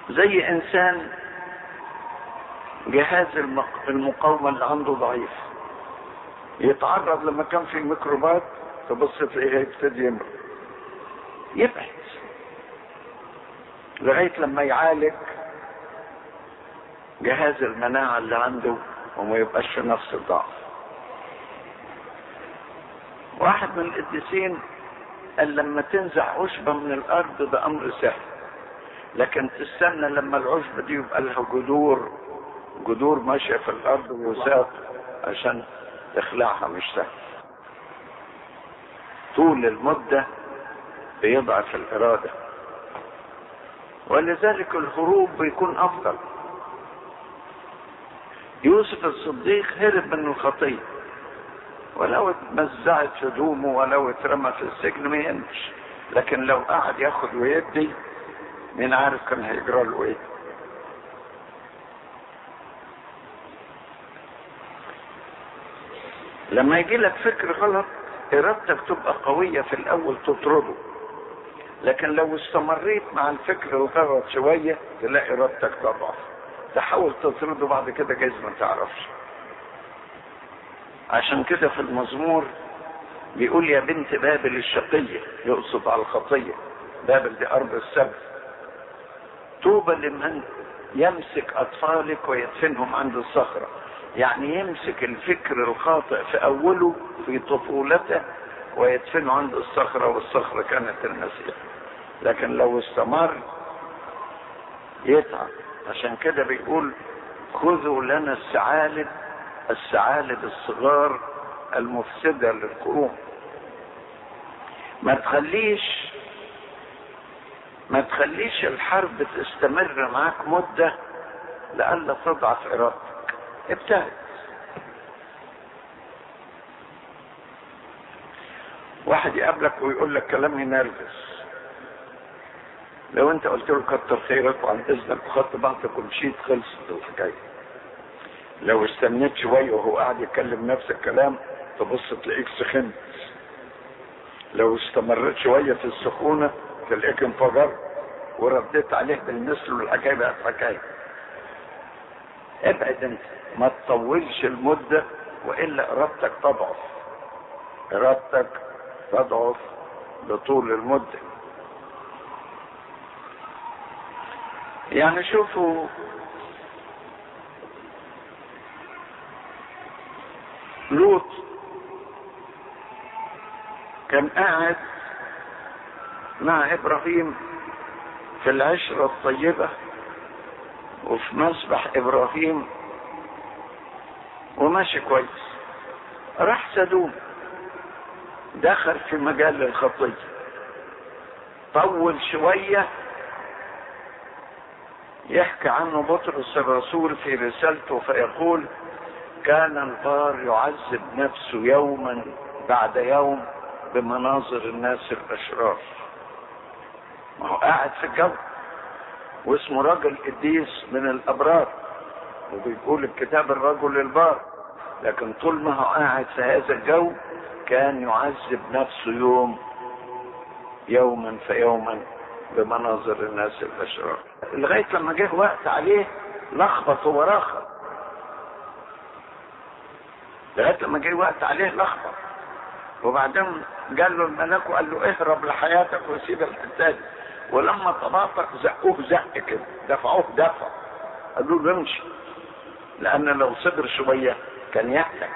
زي انسان جهاز المقاومة اللي عنده ضعيف يتعرض لمكان فيه ميكروبات تبص تلاقيه هيبتدي يمرض يبعد لغاية لما يعالج جهاز المناعة اللي عنده وما يبقاش في نفس الضعف واحد من القديسين قال لما تنزع عشبة من الأرض ده أمر سهل لكن تستنى لما العشبة دي يبقى لها جذور جذور ماشية في الأرض وساق عشان تخلعها مش سهل طول المدة بيضعف الإرادة ولذلك الهروب بيكون أفضل يوسف الصديق هرب من الخطية ولو اتمزعت هدومه ولو اترمى في السجن ما يهمش لكن لو قعد ياخد ويدي مين عارف كان هيجرى له ايه لما يجي لك فكر غلط ارادتك تبقى قوية في الاول تطرده لكن لو استمريت مع الفكر الغلط شوية تلاقي ارادتك تضعف تحاول تطرده بعد كده جايز ما تعرفش عشان كده في المزمور بيقول يا بنت بابل الشقية يقصد على الخطية بابل دي أرض السبت طوبى لمن يمسك أطفالك ويدفنهم عند الصخرة يعني يمسك الفكر الخاطئ في أوله في طفولته ويدفنه عند الصخرة والصخرة كانت المسيح لكن لو استمر يتعب عشان كده بيقول خذوا لنا الثعالب الثعالب الصغار المفسدة للقرون ما تخليش ما تخليش الحرب تستمر معاك مدة لألا تضعف إرادتك ابتعد واحد يقابلك ويقول لك كلام ينرفز لو انت قلت له كتر خيرك وعن اذنك وخدت بعضك ومشيت خلصت الحكايه لو استنيت شويه وهو قاعد يتكلم نفس الكلام تبص تلاقيك سخنت لو استمريت شويه في السخونه تلاقيك انفجر ورديت عليه بالمثل والحكايه بقت حكايه ابعد انت ما تطولش المده والا ارادتك تضعف ارادتك تضعف بطول المده يعني شوفوا لوط كان قاعد مع ابراهيم في العشرة الطيبة وفي مسبح ابراهيم وماشي كويس راح سدوم دخل في مجال الخطية طول شوية يحكي عنه بطرس الرسول في رسالته فيقول كان البار يعذب نفسه يوما بعد يوم بمناظر الناس الاشرار ما هو قاعد في الجو واسمه راجل قديس من الابرار وبيقول الكتاب الرجل البار لكن طول ما هو قاعد في هذا الجو كان يعذب نفسه يوم يوما فيوما بمناظر الناس الاشرار لغايه لما جه وقت عليه لخبط وراخر لغايه لما جه وقت عليه لخبط وبعدين قال له الملاك وقال له اهرب لحياتك وسيب الحته دي ولما تباطأ زقوه زق كده دفعوه دفع قالوا له امشي لان لو صبر شويه كان يهلك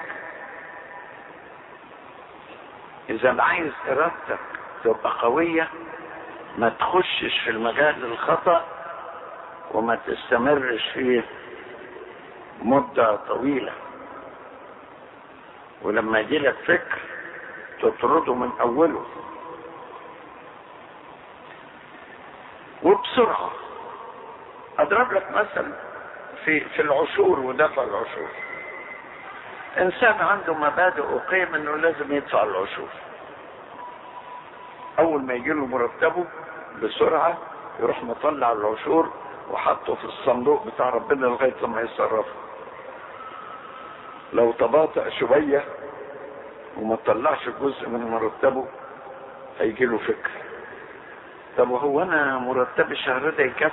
اذا عايز ارادتك تبقى قويه ما تخشش في المجال الخطأ وما تستمرش فيه مدة طويلة ولما يجي لك فكر تطرده من أوله وبسرعة أضرب لك مثل في في العشور ودفع العشور إنسان عنده مبادئ أقيم إنه لازم يدفع العشور أول ما يجي له مرتبه بسرعة يروح مطلع العشور وحطه في الصندوق بتاع ربنا لغاية لما يتصرف لو تباطأ شوية وما طلعش جزء من مرتبه هيجي له فكر طب وهو انا مرتب الشهر ده يكفي